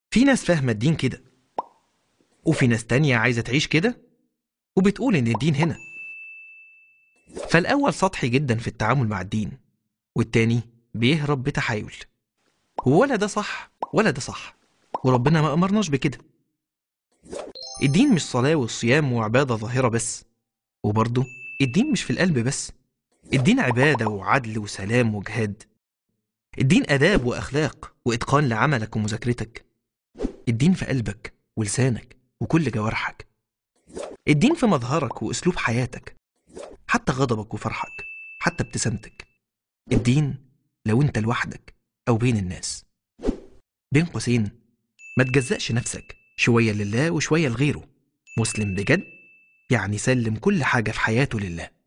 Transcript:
في ناس فاهمة الدين كده وفي ناس تانية عايزة تعيش كده وبتقول إن الدين هنا فالأول سطحي جدا في التعامل مع الدين والتاني بيهرب بتحايل ولا ده صح ولا ده صح وربنا ما أمرناش بكده الدين مش صلاة وصيام وعبادة ظاهرة بس وبرضه الدين مش في القلب بس الدين عبادة وعدل وسلام وجهاد الدين آداب وأخلاق وإتقان لعملك ومذاكرتك الدين في قلبك ولسانك وكل جوارحك الدين في مظهرك وأسلوب حياتك حتى غضبك وفرحك حتى ابتسامتك الدين لو انت لوحدك أو بين الناس بين قوسين ما تجزأش نفسك شوية لله وشوية لغيره مسلم بجد يعني سلم كل حاجة في حياته لله